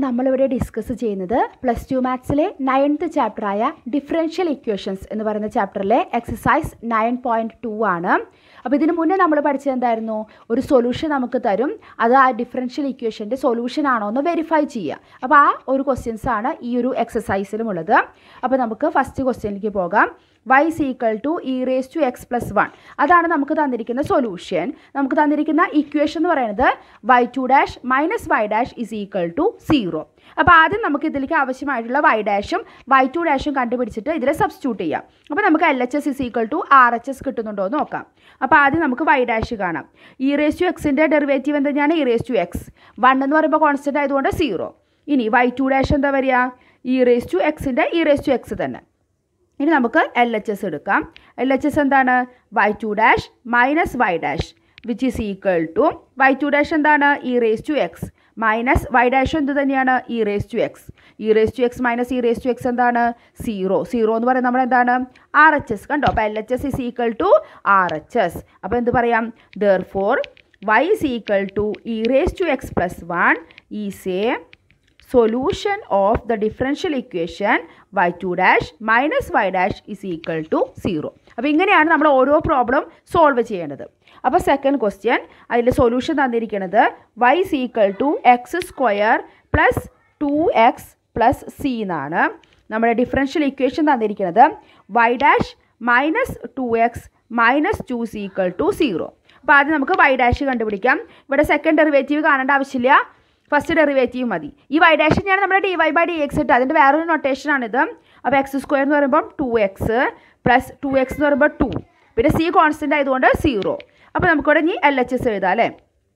നമ്മളിവിടെ ഡിസ്കസ് ചെയ്യുന്നത് plus two മാത്സിലെ നയൻത്ത് ചാപ്റ്ററായ ഡിഫറൻഷ്യൽ ഇക്വേഷൻസ് എന്ന് പറയുന്ന ചാപ്റ്ററിലെ എക്സസൈസ് നയൻ പോയിൻറ്റ് ടു ആണ് അപ്പോൾ ഇതിന് മുന്നേ നമ്മൾ പഠിച്ചത് എന്തായിരുന്നു ഒരു സൊല്യൂഷൻ നമുക്ക് തരും അത് ആ ഡിഫറൻഷ്യൽ ഇക്വേഷൻ്റെ സൊല്യൂഷൻ ആണോ എന്ന് വെരിഫൈ ചെയ്യുക അപ്പോൾ ആ ഒരു ക്വസ്റ്റ്യൻസ് ആണ് ഈ ഒരു എക്സസൈസിലും ഉള്ളത് അപ്പോൾ നമുക്ക് ഫസ്റ്റ് ക്വസ്റ്റ്യനിലേക്ക് പോകാം Y is equal to E raise to X plus one അതാണ് നമുക്ക് തന്നിരിക്കുന്ന സൊല്യൂഷൻ നമുക്ക് തന്നിരിക്കുന്ന ഇക്വേഷൻ എന്ന് പറയുന്നത് Y two dash minus Y dash is equal to zero അപ്പോൾ ആദ്യം നമുക്ക് ഇതിലേക്ക് ആവശ്യമായിട്ടുള്ള വൈ ഡാഷും വൈ ടു ഡാഷും കണ്ടുപിടിച്ചിട്ട് ഇതിൽ സബ്സ്റ്റിറ്റ്യൂട്ട് ചെയ്യാം അപ്പോൾ നമുക്ക് L H S is equal to R H S കിട്ടുന്നുണ്ടോ എന്ന് നോക്കാം അപ്പോൾ ആദ്യം നമുക്ക് വൈ ഡാഷ് കാണാം ഇ റേസ് ടു എക്സിൻ്റെ ഡെറിവേറ്റീവ് എന്ത് തന്നെയാണ് E raise to X one എന്ന് പറയുമ്പോൾ കോൺസ്റ്റൻ്റ് ആയതുകൊണ്ട് സീറോ ഇനി വൈ ടു ഡാഷ് എന്താ വരിക ഇ റേസ് ടു എക്സിൻ്റെ ഇ റേസ് ടു എക്സ് തന്നെ ഇനി നമുക്ക് എൽ എച്ച് എസ് എടുക്കാം എൽ എച്ച് എസ് എന്താണ് Y two dash minus Y dash which is equal to Y two dash എന്താണ് E raise to X minus Y dash എന്ത് തന്നെയാണ് E raise to X E raise to X minus E raise to X എന്താണ് zero zero എന്ന് പറയുന്നത് നമ്മൾ എന്താണ് R H S കണ്ടോ അപ്പോൾ L H S is equal to R H S അപ്പോൾ എന്ത് പറയാം therefore Y is equal to E raise to X plus one is A solution of the differential equation y2 dash minus y dash is equal to 0 അപ്പോൾ ഇങ്ങനെയാണ് നമ്മൾ ഓരോ problem solve ചെയ്യേണ്ടത് അപ്പോൾ second question അതിൽ solution തന്നിരിക്കുന്നത് y is equal to X square plus two X plus C എന്നാണ് നമ്മുടെ ഡിഫറൻഷ്യൽ ഇക്വേഷൻ തന്നിരിക്കുന്നത് y dash minus two X minus two C equal to zero അപ്പോൾ ആദ്യം നമുക്ക് y ഡാഷ് കണ്ടുപിടിക്കാം ഇവിടെ സെക്കൻഡ് ഡെറിവേറ്റീവ് കാണേണ്ട ആവശ്യമില്ല ഫസ്റ്റ് ഡെറിവേറ്റീവ് മതി ഈ വൈ ഡാഷ് തന്നെയാണ് നമ്മുടെ D Y by D X ഇട്ട് അതിൻ്റെ വേറൊരു നൊട്ടേഷനാണിത് അപ്പോൾ എക്സ് സ്ക്വയർ എന്ന് പറയുമ്പോൾ two X plus two X എന്ന് പറയുമ്പോൾ ടു പിന്നെ സി കോൺസ്റ്റൻ്റ് ആയതുകൊണ്ട് സീറോ അപ്പോൾ നമുക്കിവിടെ ഇനി എൽ എച്ച് എസ് എഴുതാം അല്ലേ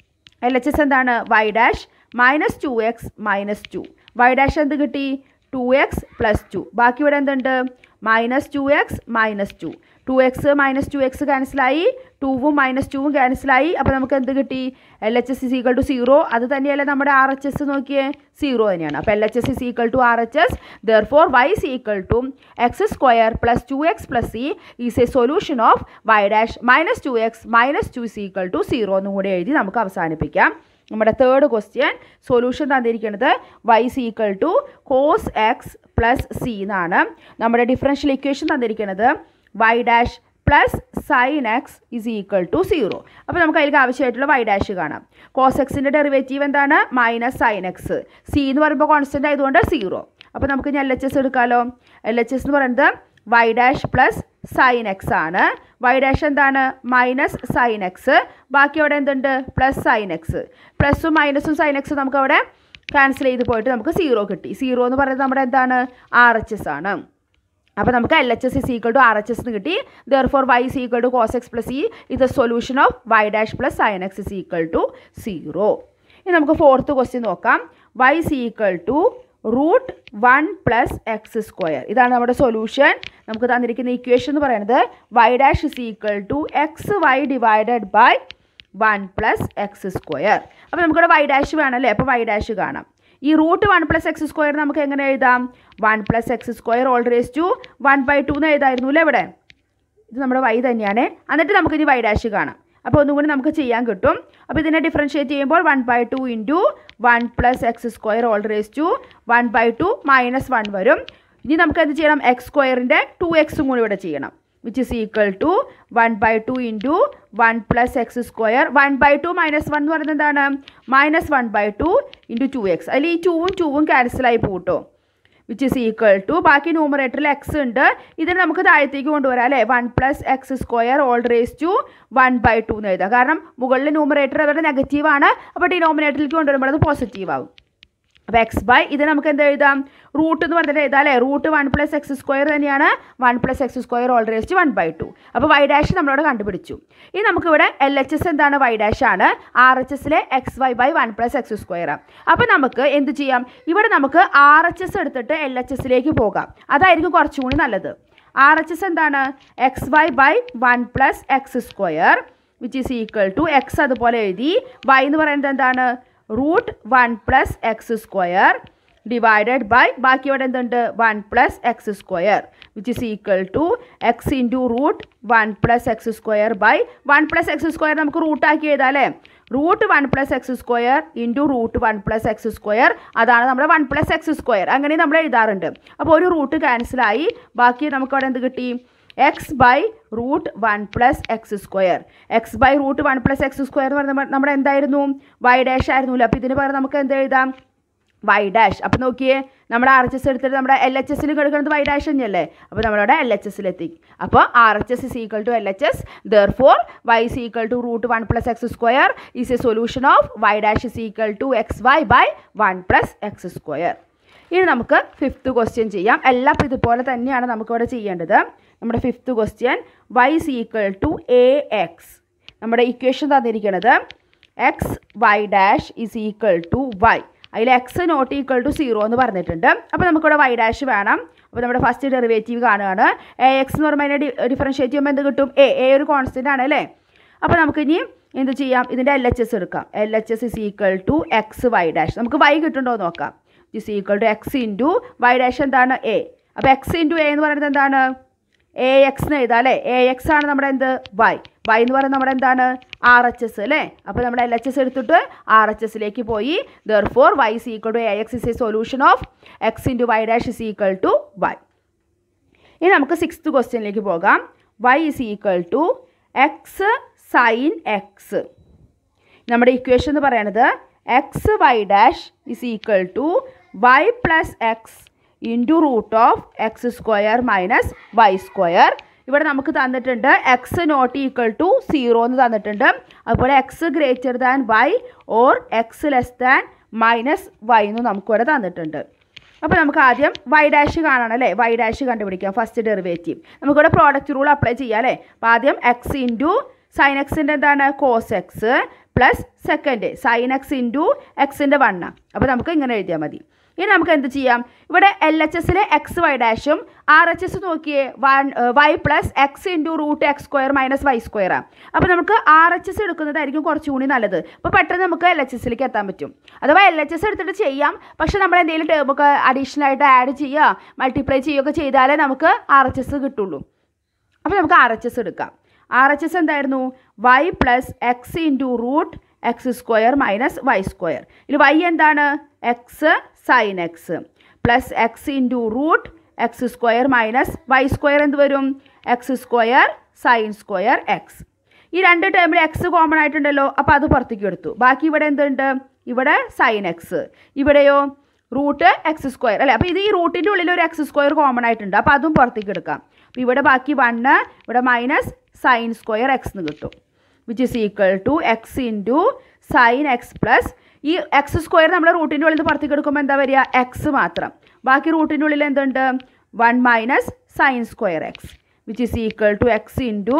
എൽ എച്ച് എസ് എന്താണ് Y dash minus two X minus two Y dash എന്ത് കിട്ടി ടു എക്സ് പ്ലസ് ടു ബാക്കി ഇവിടെ എന്തുണ്ട് minus two X minus two two X minus two X ക്യാൻസലായി ടൂവും മൈനസ് ടൂവും ക്യാൻസലായി അപ്പോൾ നമുക്ക് എന്ത് കിട്ടി L H S is equal to zero അത് തന്നെയല്ലേ നമ്മുടെ ആർ എച്ച് എസ് നോക്കിയേ സീറോ തന്നെയാണ് അപ്പോൾ L H S is equal to R H S therefore Y is equal to X square plus two X plus C is a solution of Y dash minus two X minus two is equal to zero എന്നും കൂടി എഴുതി നമുക്ക് അവസാനിപ്പിക്കാം നമ്മുടെ third question solution തന്നിരിക്കുന്നത് Y is equal to cos X plus C എന്നാണ് നമ്മുടെ differential equation തന്നിരിക്കുന്നത് Y dash plus sine X is equal to zero അപ്പോൾ നമുക്ക് അതിലേക്ക് ആവശ്യമായിട്ടുള്ള വൈ ഡാഷ് കാണാം കോസ് എക്സിൻ്റെ ഡെറിവേറ്റീവ് എന്താണ് മൈനസ് സൈൻ എക്സ് സി എന്ന് പറയുമ്പോൾ കോൺസ്റ്റൻ്റ് ആയതുകൊണ്ട് സീറോ അപ്പോൾ നമുക്ക് ഇനി എൽ എച്ച് എസ് എടുക്കാമല്ലോ എൽ എച്ച് എസ് എന്ന് പറയുന്നത് Y dash plus sine X ആണ് വൈ ഡാഷ് എന്താണ് മൈനസ് സൈൻ എക്സ് ബാക്കി അവിടെ എന്തുണ്ട് പ്ലസ് സൈൻ എക്സ് പ്ലസും മൈനസും സൈൻ എക്സും നമുക്ക് അവിടെ ക്യാൻസൽ ചെയ്ത് പോയിട്ട് നമുക്ക് സീറോ കിട്ടി സീറോ എന്ന് പറയുന്നത് നമ്മുടെ എന്താണ് ആർ എച്ച് എസ് ആണ് അപ്പോൾ നമുക്ക് L H S is equal to R H S എന്ന് കിട്ടി therefore Y is equal to cos X plus C ഇത് the solution of Y dash plus sine X is equal to zero ഇനി നമുക്ക് fourth question നോക്കാം y is equal to root one plus x square ഇതാണ് നമ്മുടെ solution നമുക്ക് തന്നിരിക്കുന്ന equation എന്ന് പറയുന്നത് Y dash is equal to x y divided by one plus x square അപ്പോൾ നമുക്കിവിടെ വൈ ഡാഷ് വേണമല്ലേ അപ്പോൾ വൈ ഡാഷ് കാണാം ഈ root one plus x square നമുക്ക് എങ്ങനെ എഴുതാം one plus x square whole raise to one by two എന്ന് എഴുതായിരുന്നു അല്ലേ ഇവിടെ ഇത് നമ്മുടെ വൈ തന്നെയാണ് എന്നിട്ട് നമുക്ക് ഇനി വൈ ഡാഷ് കാണാം അപ്പോൾ ഒന്നും കൂടി നമുക്ക് ചെയ്യാൻ കിട്ടും അപ്പോൾ ഇതിനെ ഡിഫറൻഷ്യേറ്റ് ചെയ്യുമ്പോൾ one by two into one plus x square whole raise to one by two minus one വരും ഇനി നമുക്ക് എന്ത് ചെയ്യണം എക്സ് സ്ക്വയറിൻ്റെ ടു എക്സും കൂടി ഇവിടെ ചെയ്യണം which is equal to one by two into one plus x square one by two minus one എന്ന് പറയുന്നത് എന്താണ് minus one by two into two x അതിൽ ഈ ടൂവും ടൂവും ക്യാൻസലായി പോട്ടോ വിച്ച് ഇസ് ഈക്വൽ ടു ബാക്കി ന്യൂമറേറ്ററിൽ എക്സ് ഉണ്ട് ഇതിന് നമുക്ക് താഴത്തേക്ക് കൊണ്ടുവരാം അല്ലേ one plus x square whole raise to one by two എന്ന് എഴുതാം കാരണം മുകളിൽ ന്യൂമറേറ്റർ അവരുടെ നെഗറ്റീവ് ആണ് അപ്പോൾ ഡിനോമിനേറ്ററിലേക്ക് കൊണ്ടുവരുമ്പോൾ അത് പോസിറ്റീവ് ആവും അപ്പോൾ എക്സ് ബൈ ഇത് നമുക്ക് എന്ത് എഴുതാം റൂട്ട് എന്ന് പറഞ്ഞിട്ട് എഴുതാം അല്ലേ root one plus x square തന്നെയാണ് one plus x square whole raised one by two അപ്പോൾ വൈ ഡാഷ് നമ്മളോട് കണ്ടുപിടിച്ചു ഇനി നമുക്കിവിടെ എൽ എച്ച് എസ് എന്താണ് വൈ ഡാഷ് ആണ് ആർ എച്ച് എസിലെ X y by one plus x square അപ്പോൾ നമുക്ക് എന്ത് ചെയ്യാം ഇവിടെ നമുക്ക് ആർ എച്ച് എസ് എടുത്തിട്ട് എൽ എച്ച് എസിലേക്ക് പോകാം അതായിരിക്കും കുറച്ചും കൂടി നല്ലത് ആർ എച്ച് എസ് എന്താണ് x y by one plus x square which is equal to x അതുപോലെ എഴുതി വൈ എന്ന് പറയുന്നത് എന്താണ് root one plus x square divided by ബാക്കി ഇവിടെ എന്തുണ്ട് one plus x square which is equal to x into root one plus x square by one plus x square നമുക്ക് റൂട്ടാക്കി എഴുതാം അല്ലേ root one plus x square into root one plus x square അതാണ് നമ്മുടെ one plus x square അങ്ങനെ നമ്മൾ എഴുതാറുണ്ട് അപ്പോൾ ഒരു റൂട്ട് ക്യാൻസലായി ബാക്കി നമുക്ക് അവിടെ എന്ത് കിട്ടി x by root one plus x square x by root one plus x square എന്ന് പറയുന്നത് നമ്മുടെ എന്തായിരുന്നു വൈ ഡാഷ് ആയിരുന്നില്ല അപ്പോൾ ഇതിന് പകരം നമുക്ക് എന്ത് എഴുതാം വൈ ഡാഷ് അപ്പോൾ നോക്കിയേ നമ്മുടെ ആർ എച്ച് എസ് എടുത്തിട്ട് നമ്മുടെ എൽ എച്ച് എസിൽ കിടക്കുന്നത് വൈ ഡാഷ് തന്നെയല്ലേ അപ്പോൾ നമ്മളവിടെ എൽ എച്ച് എസിലെത്തി അപ്പോൾ R H S is equal to L H S therefore Y is equal to root one plus x square is a solution of Y dash is equal to x y by one plus x square ഇനി നമുക്ക് fifth question ചെയ്യാം എല്ലാം ഇപ്പോൾ ഇതുപോലെ തന്നെയാണ് നമുക്കിവിടെ ചെയ്യേണ്ടത് നമ്മുടെ fifth question y is equal to a x നമ്മുടെ ഇക്വേഷൻ തന്നിരിക്കുന്നത് x y dash is equal to y അതിൽ x not equal to zero എന്ന് പറഞ്ഞിട്ടുണ്ട് അപ്പോൾ നമുക്കിവിടെ വൈ ഡാഷ് വേണം അപ്പോൾ നമ്മുടെ ഫസ്റ്റ് ഡെറിവേറ്റീവ് കാണുകയാണ് എ എക്സ് എന്ന് പറയുമ്പോൾ അതിനെ ഡിഫറൻഷ്യേറ്റ് ചെയ്യുമ്പോൾ എന്ത് കിട്ടും എ എ ഒരു കോൺസ്റ്റൻ്റ് ആണ് അല്ലേ അപ്പോൾ നമുക്ക് ഇനി എന്ത് ചെയ്യാം ഇതിൻ്റെ എൽ എച്ച് എസ് എടുക്കാം L H S is equal to x y dash നമുക്ക് വൈ കിട്ടുന്നുണ്ടോ എന്ന് നോക്കാം is equal to x into y dash എന്താണ് എ അപ്പോൾ എക്സ് ഇൻറ്റു എ എന്ന് പറയുന്നത് എന്താണ് എ എക്സ് എന്ന് എഴുതാം അല്ലേ എ എക്സ് ആണ് നമ്മുടെ എന്ത് വൈ വൈ എന്ന് പറയുന്നത് നമ്മുടെ എന്താണ് ആർ എച്ച് എസ് അല്ലേ അപ്പോൾ നമ്മൾ എൽ എച്ച് എസ് എടുത്തിട്ട് ആർ എച്ച് എസിലേക്ക് പോയി therefore Y is equal to a x is a solution of x into y dash is equal to y ഇനി നമുക്ക് സിക്സ്ത് ക്വസ്റ്റ്യനിലേക്ക് പോകാം y is equal to x sine x നമ്മുടെ equation എന്ന് പറയുന്നത് x y dash is equal to y plus x into root of x square minus y square ഇവിടെ നമുക്ക് തന്നിട്ടുണ്ട് x not equal to zero എന്ന് തന്നിട്ടുണ്ട് അതുപോലെ x greater than y or x less than minus y എന്ന് നമുക്കിവിടെ തന്നിട്ടുണ്ട് അപ്പോൾ നമുക്ക് ആദ്യം വൈ ഡാഷ് കാണണം അല്ലേ വൈ ഡാഷ് കണ്ടുപിടിക്കാം ഫസ്റ്റ് ഡെറിവേറ്റീവ് നമുക്കിവിടെ പ്രോഡക്റ്റ് റൂൾ അപ്ലൈ ചെയ്യാം അല്ലേ അപ്പോൾ ആദ്യം എക്സ് ഇൻറ്റു സൈൻ എക്സിൻ്റെ എന്താണ് cos X plus second sine x into എക്സിൻ്റെ വണ്ണ അപ്പോൾ നമുക്ക് ഇങ്ങനെ എഴുതിയാൽ മതി ഇനി നമുക്ക് എന്ത് ചെയ്യാം ഇവിടെ എൽ എച്ച് എസിലെ എക്സ് വൈ ഡാഷും ആർ എച്ച് എസ് നോക്കിയേ one y plus x into root x square minus y സ്ക്വയറാണ് അപ്പോൾ നമുക്ക് ആർ എച്ച് എസ് എടുക്കുന്നതായിരിക്കും കുറച്ചുകൂടി നല്ലത് അപ്പോൾ പെട്ടെന്ന് നമുക്ക് എൽ എച്ച് എസിലേക്ക് എത്താൻ പറ്റും അഥവാ എൽ എച്ച് എസ് എടുത്തിട്ട് ചെയ്യാം പക്ഷേ നമ്മൾ എന്തെങ്കിലും ടേമൊക്കെ അഡീഷണൽ ആയിട്ട് ആഡ് ചെയ്യുക മൾട്ടിപ്ലൈ ചെയ്യുകയൊക്കെ ചെയ്താലേ നമുക്ക് ആർ എച്ച് എസ് കിട്ടുള്ളൂ അപ്പോൾ നമുക്ക് ആർ എച്ച് എസ് എടുക്കാം ആർ എച്ച് എസ് എന്തായിരുന്നു y plus x into root x square minus y square ഇതിൽ വൈ എന്താണ് x sine x plus x into root x square minus y square എന്ത് വരും x square sine square x ഈ രണ്ട് ടേമിൽ X common ആയിട്ടുണ്ടല്ലോ അപ്പോൾ അത് പുറത്തേക്ക് എടുത്തു ബാക്കി ഇവിടെ എന്തുണ്ട് ഇവിടെ സൈൻ എക്സ് ഇവിടെയോ റൂട്ട് എക്സ് സ്ക്വയർ അല്ലേ അപ്പോൾ ഇത് ഈ റൂട്ടിൻ്റെ ഉള്ളിൽ ഒരു എക്സ് സ്ക്വയർ കോമൺ ആയിട്ടുണ്ട് അപ്പോൾ അതും പുറത്തേക്ക് എടുക്കാം അപ്പോൾ ഇവിടെ ബാക്കി വണ്ണ് ഇവിടെ മൈനസ് സൈൻ സ്ക്വയർ എക്സ് എന്ന് കിട്ടും which is equal to x into sine x plus ഈ എക്സ് സ്ക്വയർ നമ്മൾ റൂട്ടിൻ്റെ ഉള്ളിൽ നിന്ന് പുറത്തേക്ക് എടുക്കുമ്പോൾ എന്താ വരിക എക്സ് മാത്രം ബാക്കി റൂട്ടിൻ്റെ ഉള്ളിൽ എന്തുണ്ട് one minus sine square x which is equal to x into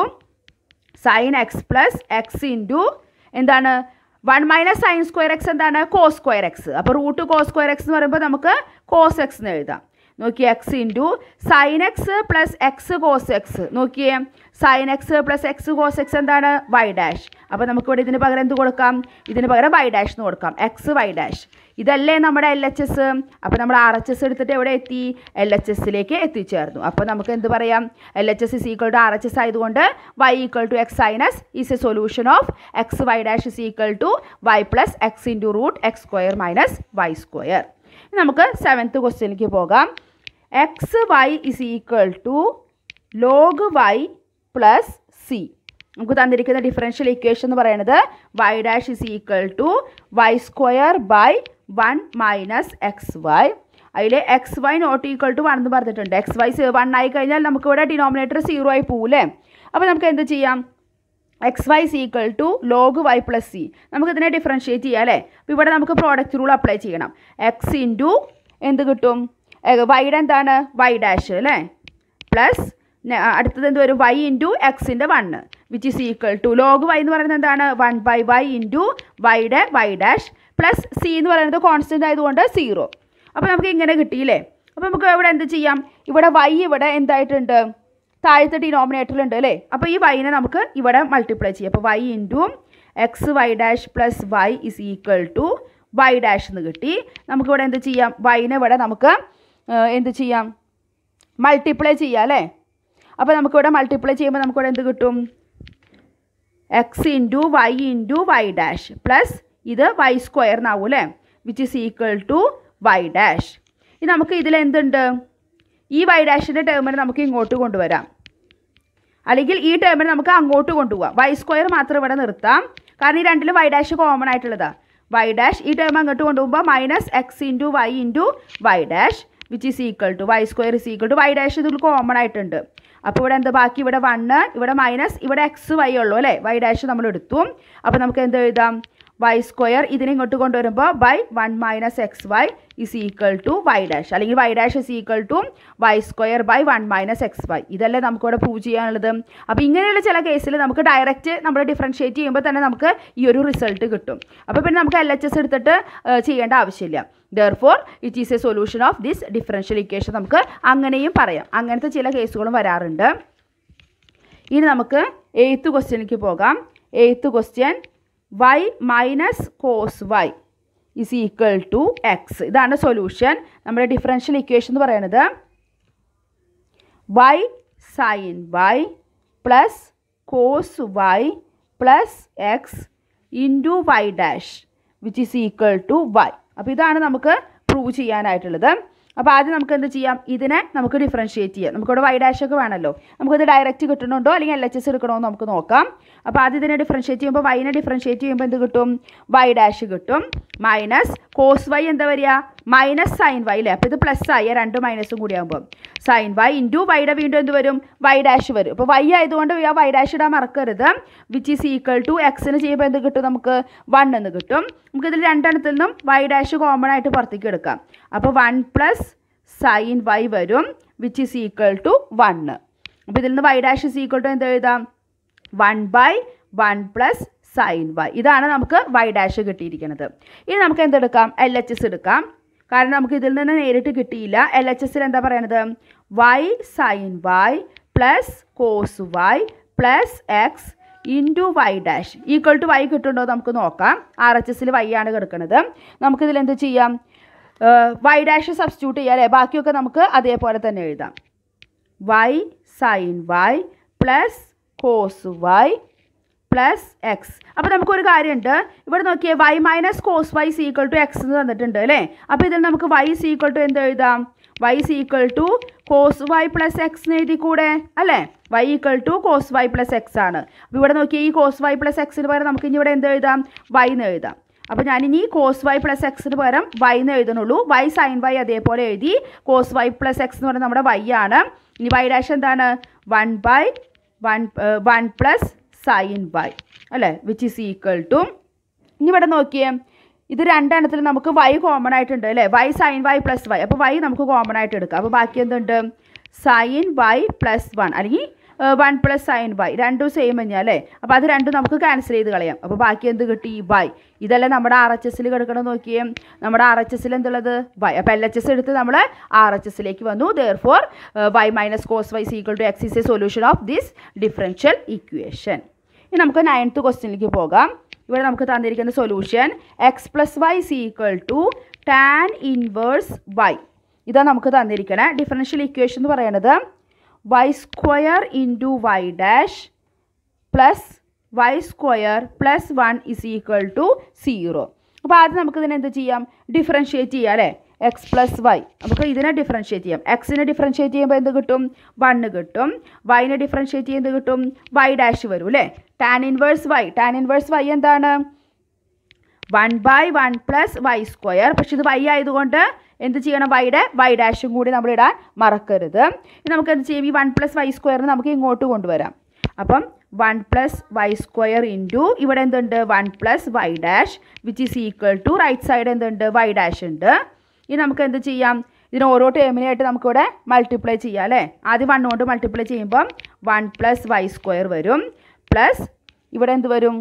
sine x plus x into എന്താണ് one minus sine square x എന്താണ് കോസ് സ്ക്വയർ എക്സ് അപ്പോൾ റൂട്ട് കോസ് സ്ക്വയർ എക്സ് എന്ന് പറയുമ്പോൾ നമുക്ക് കോസ് എക്സ് എന്ന് എഴുതാം നോക്കിയേ x into sine x plus x cos x നോക്കിയേ sine x plus x cos x എന്താണ് വൈ ഡാഷ് അപ്പോൾ നമുക്കിവിടെ ഇതിന് പകരം എന്ത് കൊടുക്കാം ഇതിന് പകരം വൈ ഡാഷ് എന്ന് കൊടുക്കാം എക്സ് വൈ ഡാഷ് ഇതല്ലേ നമ്മുടെ എൽ എച്ച് എസ് അപ്പോൾ നമ്മൾ ആർ എച്ച് എസ് എടുത്തിട്ട് എവിടെ എത്തി എൽ എച്ച് എസിലേക്ക് എത്തിച്ചേർന്നു അപ്പോൾ നമുക്ക് എന്ത് പറയാം L H S is equal to R H S ആയതുകൊണ്ട് y equal to x sine x is a solution of x y dash is equal to y plus x into root x square minus y square നമുക്ക് seventh ക്വസ്റ്റ്യനിലേക്ക് പോകാം x y is equal to log y plus C നമുക്ക് തന്നിരിക്കുന്ന differential equation എന്ന് പറയുന്നത് Y dash is equal to y square by one minus x Y അതിൽ x y not equal to one എന്ന് പറഞ്ഞിട്ടുണ്ട് എക്സ് വൈ വൺ ആയി കഴിഞ്ഞാൽ നമുക്ക് ഇവിടെ ഡിനോമിനേറ്റർ സീറോ ആയി പോകൂലേ അപ്പോൾ നമുക്ക് എന്ത് ചെയ്യാം x y is equal to log y plus C നമുക്കിതിനെ ഡിഫറൻഷ്യേറ്റ് ചെയ്യാം അല്ലേ അപ്പോൾ ഇവിടെ നമുക്ക് പ്രോഡക്റ്റ് റൂൾ അപ്ലൈ ചെയ്യണം എക്സ് ഇൻറ്റു എന്ത് കിട്ടും വൈയുടെ എന്താണ് വൈ ഡാഷ് അല്ലേ പ്ലസ് അടുത്തത് എന്ത് വരും വൈ ഇൻറ്റു എക്സിൻ്റെ one which is equal to log y എന്ന് പറയുന്നത് എന്താണ് വൺ ബൈ വൈ ഇൻറ്റു വൈയുടെ വൈ ഡാഷ് പ്ലസ് സി എന്ന് പറയുന്നത് കോൺസ്റ്റൻ്റ് ആയതുകൊണ്ട് സീറോ അപ്പോൾ നമുക്ക് ഇങ്ങനെ കിട്ടിയില്ലേ അപ്പോൾ നമുക്ക് ഇവിടെ എന്ത് ചെയ്യാം ഇവിടെ വൈ ഇവിടെ എന്തായിട്ടുണ്ട് താഴത്തെ ഡിനോമിനേറ്ററിലുണ്ട് അല്ലേ അപ്പോൾ ഈ വൈനെ നമുക്ക് ഇവിടെ മൾട്ടിപ്ലൈ ചെയ്യാം അപ്പോൾ y into x y dash plus y is equal to Y dash എന്ന് കിട്ടി നമുക്കിവിടെ എന്ത് ചെയ്യാം വൈനെ ഇവിടെ നമുക്ക് ഏഹ്, എന്ത് ചെയ്യാം മൾട്ടിപ്ലൈ ചെയ്യാം അല്ലേ അപ്പോൾ നമുക്കിവിടെ മൾട്ടിപ്ലൈ ചെയ്യുമ്പോൾ നമുക്കിവിടെ എന്ത് കിട്ടും x into y into y dash plus ഇത് വൈ സ്ക്വയർ എന്നാവും അല്ലേ which is equal to Y dash ഇനി നമുക്ക് ഇതിൽ എന്തുണ്ട് ഈ വൈ ഡാഷിൻ്റെ ടേമിനെ നമുക്ക് ഇങ്ങോട്ട് കൊണ്ടുവരാം അല്ലെങ്കിൽ ഈ ടേമിനെ നമുക്ക് അങ്ങോട്ട് കൊണ്ടുപോകാം വൈ സ്ക്വയർ മാത്രം ഇവിടെ നിർത്താം കാരണം ഈ രണ്ടിലും വൈ ഡാഷ് കോമൺ ആയിട്ടുള്ളതാണ് വൈ ഡാഷ് ഈ ടേം അങ്ങോട്ട് കൊണ്ടുപോകുമ്പോൾ minus x into y into y dash which is equal to y square is equal to Y dash ഇതിൽ കോമൺ ആയിട്ടുണ്ട് അപ്പോൾ ഇവിടെ എന്താ ബാക്കി ഇവിടെ വണ്ണ് ഇവിടെ മൈനസ് ഇവിടെ എക്സ് വൈ ഉള്ളൂ അല്ലേ വൈ ഡാഷ് നമ്മൾ എടുത്തു അപ്പോൾ നമുക്ക് എന്ത് എഴുതാം വൈ സ്ക്വയർ ഇതിനെ ഇങ്ങോട്ട് കൊണ്ടുവരുമ്പോൾ by one minus x y is equal to Y dash അല്ലെങ്കിൽ y dash is equal to y square by one minus x y ഇതല്ലേ നമുക്കിവിടെ പ്രൂവ് ചെയ്യാനുള്ളത് അപ്പോൾ ഇങ്ങനെയുള്ള ചില കേസിൽ നമുക്ക് ഡയറക്റ്റ് നമ്മൾ ഡിഫറൻഷ്യേറ്റ് ചെയ്യുമ്പോൾ തന്നെ നമുക്ക് ഈ ഒരു റിസൾട്ട് കിട്ടും അപ്പോൾ പിന്നെ നമുക്ക് എൽ എച്ച് എസ് എടുത്തിട്ട് ഏഹ്, ചെയ്യേണ്ട ആവശ്യമില്ല therefore it is a solution of this differential equation നമുക്ക് അങ്ങനെയും പറയാം അങ്ങനത്തെ ചില കേസുകളും വരാറുണ്ട് ഇനി നമുക്ക് എയ്ത്ത് ക്വസ്റ്റ്യനിലേക്ക് പോകാം eighth question y minus cos y is equal to x ഇതാണ് സൊല്യൂഷൻ നമ്മുടെ ഡിഫറൻഷ്യൽ ഇക്വേഷൻ എന്ന് പറയുന്നത് y sign y plus cos y plus x into y dash which is equal to y അപ്പോൾ ഇതാണ് നമുക്ക് prove ചെയ്യാനായിട്ടുള്ളത് അപ്പോൾ ആദ്യം നമുക്ക് എന്ത് ചെയ്യാം ഇതിനെ നമുക്ക് ഡിഫറൻഷ്യേറ്റ് ചെയ്യാം നമുക്കിവിടെ വൈ ഡാഷ് ഒക്കെ വേണമല്ലോ നമുക്കത് ഡയറക്റ്റ് കിട്ടുന്നുണ്ടോ അല്ലെങ്കിൽ എൽ എച്ച് എസ് എടുക്കണോ എന്ന് നമുക്ക് നോക്കാം അപ്പോൾ ആദ്യം ഇതിനെ ഡിഫറൻഷ്യേറ്റ് ചെയ്യുമ്പോൾ വൈനെ ഡിഫറൻഷ്യേറ്റ് ചെയ്യുമ്പോൾ എന്ത് കിട്ടും വൈ ഡാഷ് കിട്ടും മൈനസ് കോസ് വൈ എന്താ വരിക മൈനസ് സൈൻ വൈ അല്ലേ അപ്പോൾ ഇത് പ്ലസ് ആയി രണ്ട് മൈനസും കൂടി ആകുമ്പോൾ സൈൻ വൈ ഇൻറ്റു വൈയുടെ വീണ്ടും എന്ത് വരും വൈ ഡാഷ് വരും അപ്പോൾ വൈ ആയതുകൊണ്ട് ആ വൈ ഡാഷ് ഇടാൻ മറക്കരുത് വിച്ച് ഈസ് ഈക്വൽ ടു എക്സിന് ചെയ്യുമ്പോൾ എന്ത് കിട്ടും നമുക്ക് വൺ എന്ന് കിട്ടും നമുക്ക് ഇതിൽ രണ്ടെണ്ണത്തിൽ നിന്നും വൈ ഡാഷ് കോമൺ ആയിട്ട് പുറത്തേക്ക് എടുക്കാം അപ്പോൾ വൺ പ്ലസ് സൈൻ വൈ വരും which is equal to one അപ്പോൾ ഇതിൽ നിന്ന് y dash is equal to എന്ത് എഴുതാം one by one plus sign y ഇതാണ് നമുക്ക് വൈ ഡാഷ് കിട്ടിയിരിക്കുന്നത് ഇനി നമുക്ക് എന്തെടുക്കാം എൽ എച്ച് എസ് എടുക്കാം കാരണം നമുക്ക് ഇതിൽ നിന്ന് നേരിട്ട് കിട്ടിയില്ല എൽ എച്ച് എസിൽ എന്താ പറയണത് y sign y plus cos y plus x into y dash equal to y കിട്ടുന്നുണ്ടോ നമുക്ക് നോക്കാം ആർ എച്ച് എസിൽ വൈ ആണ് കിടക്കുന്നത് നമുക്കിതിൽ എന്ത് ചെയ്യാം വൈ ഡാഷ് സബ്സ്റ്റിറ്റ്യൂട്ട് ചെയ്യാം അല്ലേ ബാക്കിയൊക്കെ നമുക്ക് അതേപോലെ തന്നെ എഴുതാം y sign y plus cos y plus x അപ്പോൾ നമുക്കൊരു കാര്യമുണ്ട് ഇവിടെ നോക്കിയേ y minus cos y equal to X എന്ന് തന്നിട്ടുണ്ട് അല്ലേ അപ്പോൾ ഇതിൽ നമുക്ക് വൈ സീക്വൽ ടു എന്ത് എഴുതാം y equal to cos y plus x എന്ന് എഴുതി കൂടെ അല്ലേ y equal to cos y plus x ആണ് അപ്പോൾ ഇവിടെ നോക്കിയാൽ ഈ കോസ് വൈ പ്ലസ് എക്സിന് പകരം നമുക്ക് ഇനി ഇവിടെ എന്ത് എഴുതാം വൈ എന്ന് എഴുതാം അപ്പോൾ ഞാനിനി കോസ് വൈ പ്ലസ് എക്സിന് പകരം വൈ എന്ന് എഴുതുന്നുള്ളൂ വൈ സൈൻ വൈ അതേപോലെ എഴുതി കോസ് വൈ പ്ലസ് എക്സ് എന്ന് പറയുന്നത് നമ്മുടെ വൈ ആണ് ഇനി വൈ ഡാഷ് എന്താണ് one by one one plus sign y അല്ലേ വിച്ച് ഈസ് ഈക്വൽ ടു ഇനി ഇവിടെ നോക്കിയേ ഇത് രണ്ടെണ്ണത്തിൽ നമുക്ക് വൈ കോമൺ ആയിട്ടുണ്ട് അല്ലേ y sign y plus y അപ്പോൾ വൈ നമുക്ക് കോമൺ ആയിട്ട് എടുക്കാം അപ്പോൾ ബാക്കി എന്തുണ്ട് സൈൻ വൈ പ്ലസ് വൺ അല്ലെങ്കിൽ വൺ പ്ലസ് സൈൻ വൈ രണ്ടും സെയിം തന്നെയാണ് അല്ലേ അപ്പോൾ അത് രണ്ടും നമുക്ക് ക്യാൻസൽ ചെയ്ത് കളയാം അപ്പോൾ ബാക്കി എന്ത് കിട്ടി വൈ ഇതല്ലേ നമ്മുടെ ആർ എച്ച് എസിൽ കിടക്കണം നോക്കിയേ നമ്മുടെ ആർ എച്ച് എസിൽ എന്തുള്ളത് വൈ അപ്പോൾ എൽ എച്ച് എസ് എടുത്ത് നമ്മൾ ആർ എച്ച് എസിലേക്ക് വന്നു therefore y minus cos y equal to x is a solution of this differential equation ഇനി നമുക്ക് നയൻത്ത് ക്വസ്റ്റ്യനിലേക്ക് പോകാം ഇവിടെ നമുക്ക് തന്നിരിക്കുന്ന solution x plus y c equal to tan inverse y ഇതാണ് നമുക്ക് തന്നിരിക്കണേ ഡിഫറൻഷ്യൽ ഇക്വേഷൻ എന്ന് പറയുന്നത് y square into y dash plus y square plus one is equal to zero അപ്പോൾ ആദ്യം നമുക്ക് ഇതിനെ എന്ത് ചെയ്യാം ഡിഫറൻഷ്യേറ്റ് ചെയ്യാം അല്ലേ എക്സ് പ്ലസ് വൈ നമുക്ക് ഇതിനെ ഡിഫറൻഷ്യേറ്റ് ചെയ്യാം എക്സിനെ ഡിഫറൻഷ്യേറ്റ് ചെയ്യുമ്പോൾ എന്ത് കിട്ടും വണ്ണ് കിട്ടും വൈനെ ഡിഫറൻഷ്യേറ്റ് ചെയ്യുന്നത് കിട്ടും വൈ ഡാഷ് വരും അല്ലേ tan inverse y tan inverse y എന്താണ് one by one plus y square പക്ഷെ ഇത് വൈ ആയതുകൊണ്ട് എന്ത് ചെയ്യണം വൈയുടെ വൈ ഡാഷും കൂടി നമ്മൾ ഇടാൻ മറക്കരുത് ഇനി നമുക്ക് എന്ത് ചെയ്യും ഈ വൺ പ്ലസ് വൈ സ്ക്വയറിന് നമുക്ക് ഇങ്ങോട്ട് കൊണ്ടുവരാം അപ്പം one plus y square into ഇവിടെ എന്തുണ്ട് one plus y dash which is equal to right side എന്തുണ്ട് വൈ ഡാഷ് ഉണ്ട് ഇനി നമുക്ക് എന്ത് ചെയ്യാം ഇതിന് ഓരോ ടേമിനായിട്ട് നമുക്കിവിടെ മൾട്ടിപ്ലൈ ചെയ്യാം അല്ലേ ആദ്യം വൺ കൊണ്ട് മൾട്ടിപ്ലൈ ചെയ്യുമ്പം വൺ പ്ലസ് വൈ സ്ക്വയർ വരും പ്ലസ് ഇവിടെ എന്ത് വരും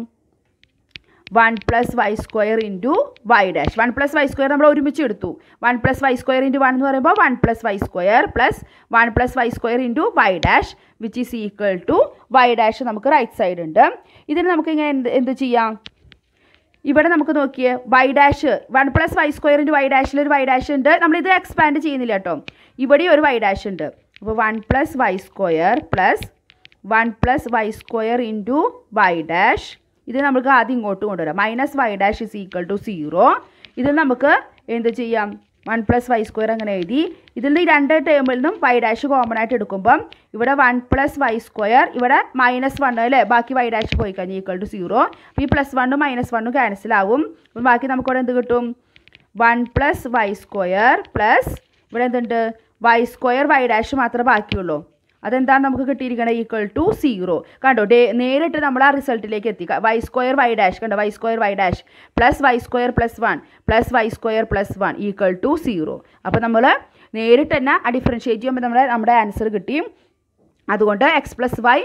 one plus y square into y dash one plus y square നമ്മൾ ഒരുമിച്ച് എടുത്തു one plus y square into one എന്ന് പറയുമ്പോൾ one plus y square plus one plus y square into y dash which is equal to Y dash നമുക്ക് right side ഉണ്ട് ഇതിന് നമുക്ക് ഇങ്ങനെ എന്ത് എന്ത് ചെയ്യാം ഇവിടെ നമുക്ക് നോക്കിയേ y dash one plus y square into y ഡാഷിൽ ഒരു വൈ ഡാഷ് ഉണ്ട് നമ്മളിത് എക്സ്പാൻഡ് ചെയ്യുന്നില്ല കേട്ടോ ഇവിടെ ഒരു വൈ ഡാഷ് ഉണ്ട് അപ്പോൾ one plus y square plus one plus y square into y dash ഇത് നമുക്ക് ആദ്യം ഇങ്ങോട്ട് കൊണ്ടുവരാം minus Y dash is equal to zero ഇത് നമുക്ക് എന്ത് ചെയ്യാം വൺ പ്ലസ് വൈ സ്ക്വയർ അങ്ങനെ എഴുതി ഇതിൽ നിന്ന് ഈ രണ്ട് ടേമിൽ നിന്നും വൈ ഡാഷ് കോമൺ ആയിട്ട് എടുക്കുമ്പം ഇവിടെ വൺ പ്ലസ് വൈ സ്ക്വയർ ഇവിടെ മൈനസ് വൺ അല്ലേ ബാക്കി വൈ ഡാഷ് പോയി കഴിഞ്ഞാൽ ഈക്വൽ ടു സീറോ അപ്പോൾ ഈ പ്ലസ് വണ്ണും മൈനസ് വണ്ണും ക്യാൻസൽ ആവും അപ്പം ബാക്കി നമുക്കിവിടെ എന്ത് കിട്ടും one plus y square plus ഇവിടെ എന്തുണ്ട് വൈ സ്ക്വയർ വൈ ഡാഷ് മാത്രമേ ബാക്കിയുള്ളൂ അതെന്താണ് നമുക്ക് കിട്ടിയിരിക്കുന്നത് ഈക്വൽ ടു സീറോ കണ്ടോ ഡേ നേരിട്ട് നമ്മൾ ആ റിസൾട്ടിലേക്ക് എത്തി വൈ സ്ക്വയർ വൈ ഡാഷ് കണ്ടോ y square y dash plus y square plus one plus y square plus one equal to zero അപ്പോൾ നമ്മൾ നേരിട്ട് തന്നെ ആ ഡിഫറൻഷ്യേറ്റ് ചെയ്യുമ്പോൾ നമ്മുടെ നമ്മുടെ ആൻസർ കിട്ടി അതുകൊണ്ട് x plus y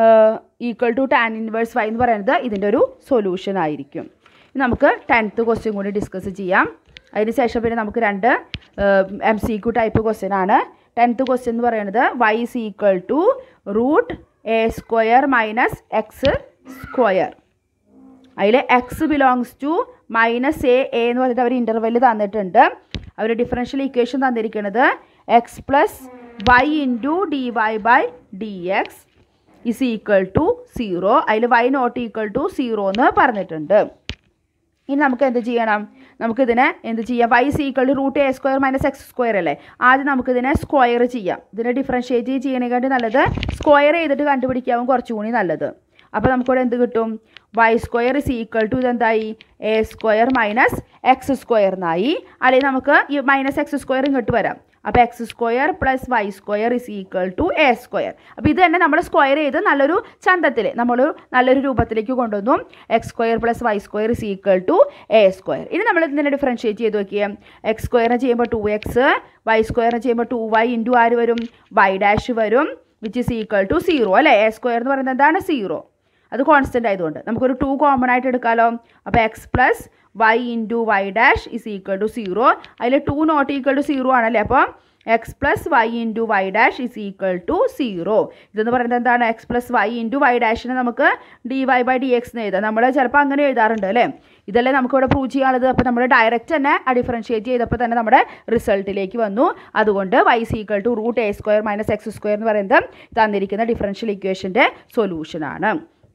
equal to tan inverse y എന്ന് പറയുന്നത് ഇതിൻ്റെ ഒരു സൊല്യൂഷൻ ആയിരിക്കും ഇനി നമുക്ക് ടെൻത്ത് ക്വസ്റ്റ്യൻ കൂടി ഡിസ്കസ് ചെയ്യാം അതിന് ശേഷം പിന്നെ നമുക്ക് രണ്ട് M C Q type question ആണ് ടെൻത്ത് ക്വസ്റ്റ്യൻ എന്ന് പറയുന്നത് y is equal to root a square minus x square അതിൽ x belongs to minus a a എന്ന് പറഞ്ഞിട്ട് അവർ ഇൻ്റർവെല് തന്നിട്ടുണ്ട് അവർ ഡിഫറൻഷ്യൽ ഇക്വേഷൻ തന്നിരിക്കുന്നത് x plus y into d Y by D x is equal to zero അതിൽ y not equal to zero എന്ന് പറഞ്ഞിട്ടുണ്ട് ഇനി നമുക്ക് എന്ത് ചെയ്യണം നമുക്കിതിനെ എന്ത് ചെയ്യാം y C equal to root a square minus x square അല്ലേ ആദ്യം നമുക്കിതിനെ സ്ക്വയർ ചെയ്യാം ഇതിനെ ഡിഫറൻഷ്യേറ്റ് ചെയ്യണേക്കാട്ടി നല്ലത് സ്ക്വയർ ചെയ്തിട്ട് കണ്ടുപിടിക്കാവും കുറച്ചുകൂടി നല്ലത് അപ്പോൾ നമുക്കിവിടെ എന്ത് കിട്ടും y square is equal to ഇതെന്തായി a square minus x square എന്നായി അല്ലെങ്കിൽ നമുക്ക് ഈ മൈനസ് എക്സ് സ്ക്വയർ ഇങ്ങോട്ട് വരാം അപ്പോൾ X square plus y square is equal to a square അപ്പോൾ ഇത് തന്നെ നമ്മൾ സ്ക്വയർ ചെയ്ത് നല്ലൊരു ചന്തത്തിൽ നമ്മൾ നല്ലൊരു രൂപത്തിലേക്ക് കൊണ്ടുവന്നു x square plus y square is equal to a square ഇനി നമ്മൾ ഇതിനെ ഡിഫറൻഷ്യേറ്റ് ചെയ്ത് നോക്കിയാൽ എക്സ് സ്ക്വയറിന് ചെയ്യുമ്പോൾ ടു എക്സ് വൈ സ്ക്വയറിന് ചെയ്യുമ്പോൾ ടു വൈ ഇൻറ്റു ആര് വരും വൈ ഡാഷ് വരും which is equal to zero അല്ലേ എ സ്ക്വയർ എന്ന് പറയുന്നത് എന്താണ് സീറോ അത് കോൺസ്റ്റൻ്റ് ആയതുകൊണ്ട് നമുക്കൊരു ടു കോമൺ ആയിട്ട് എടുക്കാമല്ലോ അപ്പോൾ x plus y into y dash is equal to zero അതിൽ two not equal to zero ആണല്ലേ അപ്പോൾ x plus y into y dash is equal to zero ഇതെന്ന് പറയുന്നത് എന്താണ് x plus y into y ഡാഷിനെ നമുക്ക് d Y by D x എന്ന് എഴുതാം നമ്മൾ ചിലപ്പോൾ അങ്ങനെ എഴുതാറുണ്ട് അല്ലേ ഇതല്ലേ നമുക്കിവിടെ പ്രൂവ് ചെയ്യാനുള്ളത് അപ്പോൾ നമ്മൾ ഡയറക്റ്റ് തന്നെ ആ ഡിഫറൻഷ്യേറ്റ് ചെയ്തപ്പോൾ തന്നെ നമ്മുടെ റിസൾട്ടിലേക്ക് വന്നു അതുകൊണ്ട് y c equal to root a square minus x square എന്ന് പറയുന്നത് തന്നിരിക്കുന്ന ഡിഫറൻഷ്യൽ ഇക്വേഷൻ്റെ സൊല്യൂഷനാണ്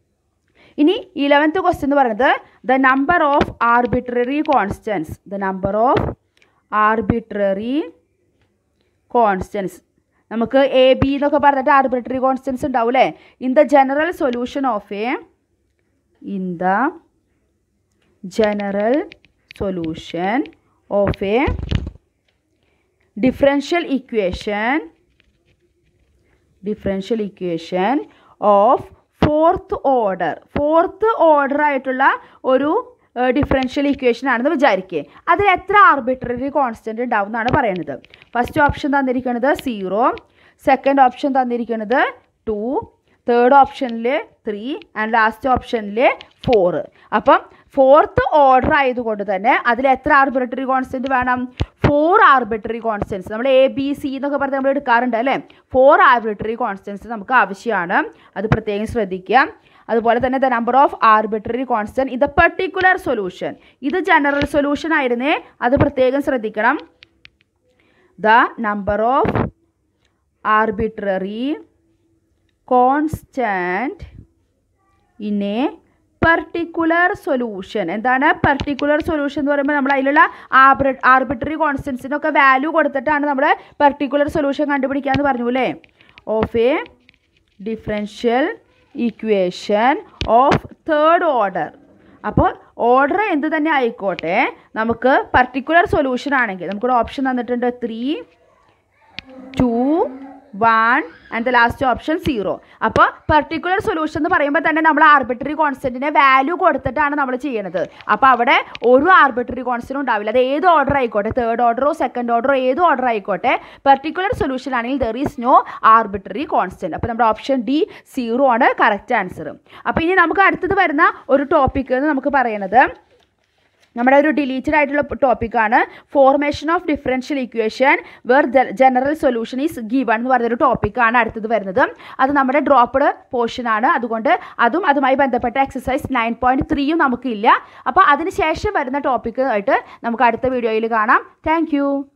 ഇനി ഇലവൻത്ത് ക്വസ്റ്റ്യൻ എന്ന് പറയുന്നത് the number of arbitrary constants the number of arbitrary constants നമുക്ക് എ ബി എന്നൊക്കെ പറഞ്ഞിട്ട് ആർബിട്രറി കോൺസ്റ്റൻസ് ഉണ്ടാവും അല്ലേ in the general solution of a in the general solution of a differential equation differential equation of fourth order fourth order ആയിട്ടുള്ള ഒരു differential equation ആണെന്ന് വിചാരിക്കുക അതിൽ എത്ര ആർബിട്രറി കോൺസ്റ്റൻറ്റ് ഉണ്ടാവും എന്നാണ് പറയുന്നത് ഫസ്റ്റ് ഓപ്ഷൻ തന്നിരിക്കുന്നത് സീറോ സെക്കൻഡ് ഓപ്ഷൻ തന്നിരിക്കുന്നത് ടു തേർഡ് ഓപ്ഷനിൽ ത്രീ ആൻഡ് ലാസ്റ്റ് ഓപ്ഷനിൽ ഫോറ് അപ്പം ഫോർത്ത് ഓർഡർ ആയതുകൊണ്ട് തന്നെ അതിൽ എത്ര ആർബിട്രറി കോൺസ്റ്റൻറ്റ് വേണം ഫോർ ആർബിട്രറി കോൺസ്റ്റൻസ് നമ്മൾ എ ബി സി എന്നൊക്കെ പറഞ്ഞ് നമ്മൾ എടുക്കാറുണ്ട് അല്ലേ ഫോർ ആർബിട്രറി കോൺസ്റ്റൻസ് നമുക്ക് ആവശ്യമാണ് അത് പ്രത്യേകം ശ്രദ്ധിക്കുക അതുപോലെ തന്നെ the number of arbitrary constant ഇത് പെർട്ടിക്കുലർ സൊല്യൂഷൻ ഇത് ജനറൽ സൊല്യൂഷൻ ആയിരുന്നേ അത് പ്രത്യേകം ശ്രദ്ധിക്കണം the number of arbitrary constant in a particular solution എന്താണ് പെർട്ടിക്കുലർ സൊല്യൂഷൻ എന്ന് പറയുമ്പോൾ നമ്മൾ അതിലുള്ള ആർബി ആർബിട്രറി കോൺസ്റ്റൻസിനൊക്കെ വാല്യൂ കൊടുത്തിട്ടാണ് നമ്മൾ പെർട്ടിക്കുലർ സൊല്യൂഷൻ കണ്ടുപിടിക്കാമെന്ന് പറഞ്ഞു അല്ലേ of a differential equation of third order അപ്പോൾ ഓർഡർ എന്ത് തന്നെ ആയിക്കോട്ടെ നമുക്ക് പർട്ടിക്കുലർ സൊല്യൂഷൻ ആണെങ്കിൽ നമുക്കിവിടെ ഓപ്ഷൻ തന്നിട്ടുണ്ട് three two one and the last option zero അപ്പോൾ പെർട്ടിക്കുലർ സൊല്യൂഷൻ എന്ന് പറയുമ്പോൾ തന്നെ നമ്മൾ ആർബിട്രറി കോൺസ്റ്റൻറ്റിനെ വാല്യൂ കൊടുത്തിട്ടാണ് നമ്മൾ ചെയ്യുന്നത് അപ്പോൾ അവിടെ ഒരു ആർബിട്രറി കോൺസ്റ്റൻറ്റും ഉണ്ടാവില്ല അത് ഏത് ഓർഡർ ആയിക്കോട്ടെ തേർഡ് ഓർഡറോ സെക്കൻഡ് ഓർഡറോ ഏത് ഓർഡർ ആയിക്കോട്ടെ പെർട്ടിക്കുലർ സൊല്യൂഷൻ ആണെങ്കിൽ there is no arbitrary constant അപ്പോൾ നമ്മുടെ ഓപ്ഷൻ ഡി സീറോ ആണ് കറക്റ്റ് ആൻസർ അപ്പോൾ ഇനി നമുക്ക് അടുത്തത് വരുന്ന ഒരു ടോപ്പിക് എന്ന് നമുക്ക് പറയുന്നത് നമ്മുടെ ഒരു ഡിലീറ്റഡ് ആയിട്ടുള്ള ടോപ്പിക്കാണ് formation of differential equation where general solution is given എന്ന് പറഞ്ഞൊരു ടോപ്പിക്കാണ് അടുത്തത് വരുന്നത് അത് നമ്മുടെ ഡ്രോപ്പ്ഡ് പോർഷൻ ആണ് അതുകൊണ്ട് അതും അതുമായി ബന്ധപ്പെട്ട എക്സസൈസ് നയൻ പോയിൻറ്റ് ത്രീയും നമുക്കില്ല അപ്പോൾ അതിന് ശേഷം വരുന്ന ടോപ്പിക്ക് ആയിട്ട് നമുക്ക് അടുത്ത വീഡിയോയിൽ കാണാം താങ്ക്